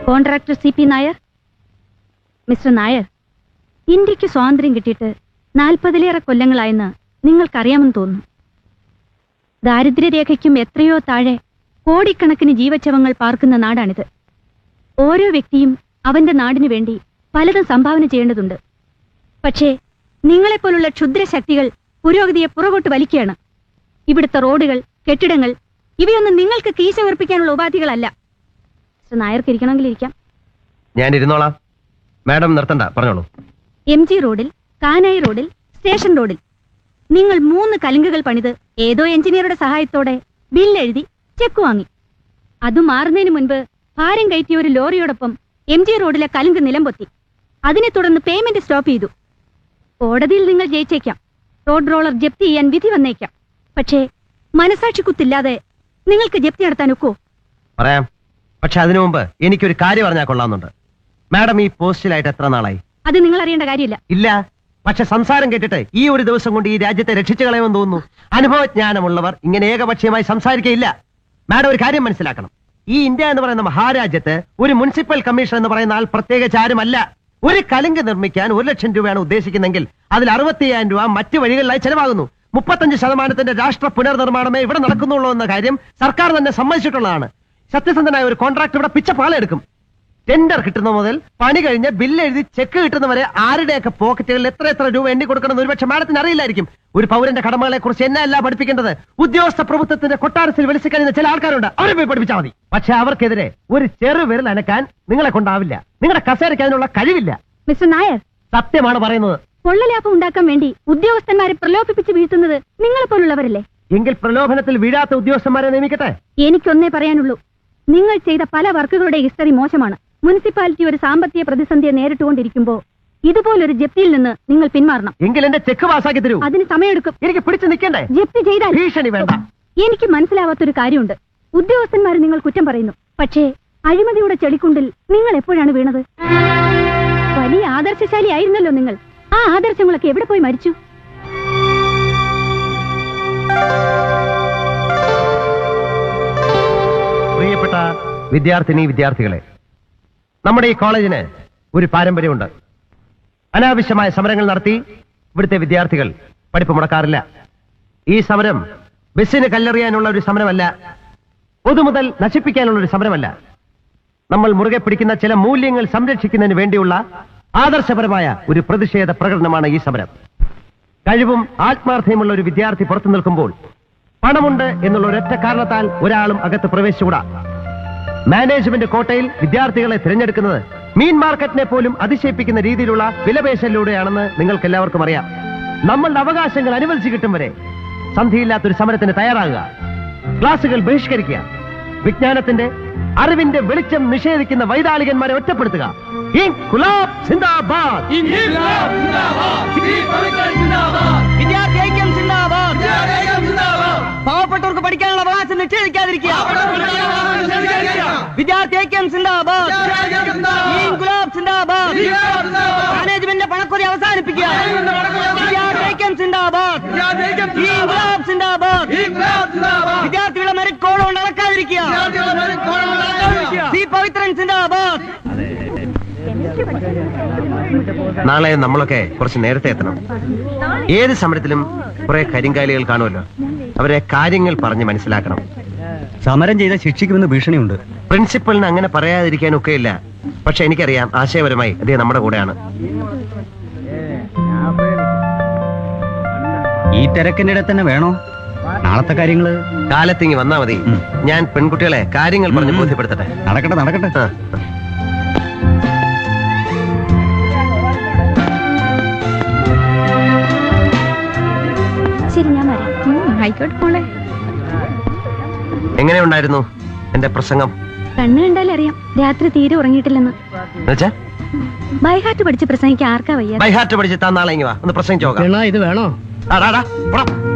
Contractor C P Nair mister Nair ഇന്ത്യക്ക് സ്വാതന്ത്ര്യം കിട്ടിയിട്ട് നാൽപ്പതിലേറെ കൊല്ലങ്ങളായെന്ന് നിങ്ങൾക്കറിയാമെന്ന് തോന്നുന്നു ദാരിദ്ര്യരേഖയ്ക്കും എത്രയോ താഴെ കോടിക്കണക്കിന് ജീവച്ഛവങ്ങൾ പാർക്കുന്ന നാടാണിത് ഓരോ വ്യക്തിയും അവന്റെ നാടിനു വേണ്ടി പലതും സംഭാവന ചെയ്യേണ്ടതുണ്ട് പക്ഷേ നിങ്ങളെപ്പോലുള്ള ക്ഷുദ്രശക്തികൾ പുരോഗതിയെ പുറകോട്ട് വലിക്കുകയാണ് ഇവിടുത്തെ റോഡുകൾ കെട്ടിടങ്ങൾ ഇവയൊന്നും നിങ്ങൾക്ക് കീശ ഉറപ്പിക്കാനുള്ള ഉപാധികളല്ല മിസ്റ്റർ നായർക്ക് ഇരിക്കണമെങ്കിൽ ഇരിക്കാം ഞാൻ ഇരുന്നോളാം മാഡം നിർത്തണ്ട പറഞ്ഞോളൂ എം ജി റോഡിൽ കാനായി റോഡിൽ സ്റ്റേഷൻ റോഡിൽ നിങ്ങൾ മൂന്ന് കലുങ്കുകൾ പണിത് ഏതോ എഞ്ചിനീയറുടെ സഹായത്തോടെ ബില്ലെഴുതി ചെക്ക് വാങ്ങി അത് മാറുന്നതിന് മുൻപ് ഭാരം കയറ്റിയ ഒരു ലോറിയോടൊപ്പം എം ജി റോഡിലെ കലുങ്ക് നിലംപൊത്തി അതിനെ തുടർന്ന് പേയ്മെന്റ് സ്റ്റോപ്പ് ചെയ്തു കോടതിയിൽ നിങ്ങൾ ജയിച്ചേക്കാം റോഡ് റോളർ ജപ്തി ചെയ്യാൻ വിധി വന്നേക്കാം പക്ഷേ മനസാക്ഷി കുത്തില്ലാതെ നിങ്ങൾക്ക് ജപ്തി നടത്താൻ ഒക്കുവോ പറയാം പക്ഷെ അതിനു മുമ്പ് എനിക്കൊരു കാര്യം പറഞ്ഞാൽ കൊള്ളാമെന്നുണ്ട് മാഡം ഈ പോസ്റ്റിലായിട്ട് എത്ര നാളായി അത് നിങ്ങൾ അറിയേണ്ട കാര്യമില്ല ഇല്ല പക്ഷെ സംസാരം കേട്ടിട്ട് ഈ ഒരു ദിവസം കൊണ്ട് ഈ രാജ്യത്തെ രക്ഷിച്ചു കളയുമെന്ന് തോന്നുന്നു അനുഭവജ്ഞാനമുള്ളവർ ഇങ്ങനെ ഏകപക്ഷീയമായി സംസാരിക്കയില്ല മാഡം ഒരു കാര്യം മനസ്സിലാക്കണം ഈ ഇന്ത്യ എന്ന് പറയുന്ന മഹാരാജ്യത്ത് ഒരു മുനിസിപ്പൽ കമ്മീഷൻ എന്ന് പറയുന്ന ആൾ പ്രത്യേകിച്ച് ആരുമല്ല ഒരു കലുങ്ക് നിർമ്മിക്കാൻ ഒരു ലക്ഷം രൂപയാണ് ഉദ്ദേശിക്കുന്നെങ്കിൽ അതിൽ അറുപത്തിയ്യായിരം രൂപ മറ്റു വഴികളിലായി ചെലവാകുന്നു മുപ്പത്തഞ്ച് ശതമാനത്തിന്റെ രാഷ്ട്ര പുനർനിർമ്മാണമേ ഇവിടെ നടക്കുന്നുള്ളൂ എന്ന കാര്യം സർക്കാർ തന്നെ സമ്മതിച്ചിട്ടുള്ളതാണ് സത്യസന്ധനായ ഒരു കോൺട്രാക്ട് ഇവിടെ പിച്ച പാളെടുക്കും ടെൻഡർ കിട്ടുന്ന മുതൽ പണി കഴിഞ്ഞ് ബില്ല് എഴുതി ചെക്ക് കിട്ടുന്നവരെ ആരുടെയൊക്കെ പോക്കറ്റുകളിൽ എത്ര എത്ര രൂപ എണ്ണി കൊടുക്കണം എന്ന് ഒരുപക്ഷെ മാഡത്തിന് അറിയില്ലായിരിക്കും ഒരു പൗരന്റെ കടമകളെ കുറിച്ച് എന്നല്ല പഠിപ്പിക്കേണ്ടത് ഉദ്യോഗസ്ഥ പ്രഭുത്വത്തിന്റെ കൊട്ടാരത്തിൽ വിളിച്ചു കഴിയുന്ന ചില ആൾക്കാരുണ്ട് അവരെ പോയി പഠിപ്പിച്ചാൽ മതി പക്ഷെ അവർക്കെതിരെ ഒരു ചെറു വിരൽ അനക്കാൻ നിങ്ങളെ കൊണ്ടാവില്ല നിങ്ങളുടെ കസേരയ്ക്ക് അതിനുള്ള കഴിവില്ല മിസ്റ്റർ നായർ സത്യമാണ് പറയുന്നത് കൊള്ളലാഭം ഉണ്ടാക്കാൻ വേണ്ടി ഉദ്യോഗസ്ഥന്മാരെ പ്രലോഭിപ്പിച്ച് വീഴ്ത്തുന്നത് നിങ്ങളെ പോലുള്ളവരല്ലേ എങ്കിൽ പ്രലോഭനത്തിൽ വീഴാത്ത ഉദ്യോഗസ്ഥന്മാരെ നിയമിക്കട്ടെ എനിക്കൊന്നേ പറയാനുള്ളൂ നിങ്ങൾ ചെയ്ത പല വർക്കുകളുടെ ഹിസ്റ്ററി മോശമാണ് മുനിസിപ്പാലിറ്റി ഒരു സാമ്പത്തിക പ്രതിസന്ധിയെ നേരിട്ടുകൊണ്ടിരിക്കുമ്പോൾ ഇതുപോലൊരു ജപ്തിയിൽ നിന്ന് നിങ്ങൾ പിന്മാറണം എങ്കിൽ എന്റെ ചെക്ക് പാസ്സാക്കി തരൂ അതിന് സമയമെടുക്കും എനിക്ക് പിടിച്ചു നിൽക്കണ്ടേ ജപ്തി ചെയ്താൽ ഭീഷണി വേണ്ട എനിക്ക് മനസ്സിലാവാത്തൊരു കാര്യമുണ്ട് ഉദ്യോഗസ്ഥന്മാർ നിങ്ങൾ കുറ്റം പറയുന്നു പക്ഷേ അഴിമതിയുടെ ചെളിക്കുണ്ടിൽ നിങ്ങൾ എപ്പോഴാണ് വീണത് വലിയ ആദർശശാലി ആയിരുന്നല്ലോ നിങ്ങൾ ആ ആദർശങ്ങളൊക്കെ എവിടെ പോയി മരിച്ചു പ്രിയപ്പെട്ട വിദ്യാർത്ഥിനി വിദ്യാർത്ഥികളെ നമ്മുടെ ഈ കോളേജിന് ഒരു പാരമ്പര്യമുണ്ട് അനാവശ്യമായ സമരങ്ങൾ നടത്തി ഇവിടുത്തെ വിദ്യാർത്ഥികൾ പഠിപ്പ് മുടക്കാറില്ല ഈ സമരം ബസ്സിന് കല്ലെറിയാനുള്ള ഒരു സമരമല്ല പൊതുമുതൽ നശിപ്പിക്കാനുള്ള ഒരു സമരമല്ല നമ്മൾ മുറുകെ പിടിക്കുന്ന ചില മൂല്യങ്ങൾ സംരക്ഷിക്കുന്നതിന് വേണ്ടിയുള്ള ആദർശപരമായ ഒരു പ്രതിഷേധ പ്രകടനമാണ് ഈ സമരം കഴിവും ആത്മാർത്ഥയുമുള്ള ഒരു വിദ്യാർത്ഥി പുറത്തു നിൽക്കുമ്പോൾ പണമുണ്ട് എന്നുള്ള ഒരൊറ്റ കാരണത്താൽ ഒരാളും അകത്ത് പ്രവേശിച്ചുകൂടാ മാനേജ്മെന്റ് കോട്ടയിൽ വിദ്യാർത്ഥികളെ തിരഞ്ഞെടുക്കുന്നത് മീൻ മാർക്കറ്റിനെ പോലും അതിശയിപ്പിക്കുന്ന രീതിയിലുള്ള വിലപേശലിലൂടെയാണെന്ന് നിങ്ങൾക്ക് എല്ലാവർക്കും അറിയാം നമ്മളുടെ അവകാശങ്ങൾ അനുവദിച്ചു കിട്ടും വരെ സന്ധിയില്ലാത്തൊരു സമരത്തിന് തയ്യാറാകുക ക്ലാസുകൾ ബഹിഷ്കരിക്കുക വിജ്ഞാനത്തിന്റെ അറിവിന്റെ വെളിച്ചം നിഷേധിക്കുന്ന വൈതാളികന്മാരെ ഒറ്റപ്പെടുത്തുക ഇൻകുലാബ് സിന്ദാബാദ് വിദ്യാർത്ഥി ഐക്യം സിന്ദാബാദ് പാവപ്പെട്ടവർക്ക് പഠിക്കാനുള്ള അവകാശം നിഷേധിക്കാതിരിക്കുക വിദ്യാർത്ഥി ഐക്യം സിന്ദാബാദ് ഈ ഗുലാബ് സിന്ദാബാദ് മാനേജ്മെന്റിന്റെ പണക്കൊതി അവസാനിപ്പിക്കുക വിദ്യാർത്ഥി ഐക്യം സിന്ദാബാദ് ഈ ഗുലാബ് സിന്ദാബാദ് വിദ്യാർത്ഥികളെ മെറിറ്റ് കോഡ് കൊണ്ട് നടക്കാതിരിക്കുക സി പവിത്രൻ സിന്ദാബാദ് നാളെ നമ്മളൊക്കെ കുറച്ച് നേരത്തെ എത്തണം ഏത് സമരത്തിലും കുറെ കരിങ്കാലികൾ കാണുമല്ലോ അവരെ കാര്യങ്ങൾ പറഞ്ഞ് മനസ്സിലാക്കണം സമരം ചെയ്ത ശിക്ഷിക്കുമെന്ന് ഭീഷണിയുണ്ട് പ്രിൻസിപ്പലിന് അങ്ങനെ പറയാതിരിക്കാനൊക്കെ ഇല്ല പക്ഷെ എനിക്കറിയാം ആശയപരമായി അദ്ദേഹം നമ്മുടെ കൂടെയാണ് ഈ തിരക്കിന്റെ ഇടയിൽ തന്നെ വേണോ നാളത്തെ കാര്യങ്ങള് കാലത്തിങ്ങി വന്നാ മതി ഉം. ഞാൻ പെൺകുട്ടികളെ കാര്യങ്ങൾ പറഞ്ഞ് ഉം. ബോധ്യപ്പെടുത്തട്ടെ നടക്കട്ടെ നടക്കട്ടെ ആ. ശരി ഞാൻ വരാം ആയിക്കോട്ടെ മോളെ എങ്ങനെയുണ്ടായിരുന്നു എന്റെ പ്രസംഗം കണ്ണ് കണ്ടാൽ അറിയാം രാത്രി തീരെ ഉറങ്ങിയിട്ടില്ലെന്ന് എന്നുവെച്ചാ ബൈഹാർട്ട് പഠിച്ച് പ്രസംഗിക്കാൻ ആർക്കാ വയ്യ ബൈ ഹാർട്ട് പഠിച്ച് താൻ നാളെ ഇങ്ങ് വാ ഒന്ന് പ്രസംഗിച്ച് നോക്കാം ഇത് വേണോ ആ, ഡാ, ഡാ, പോടാ.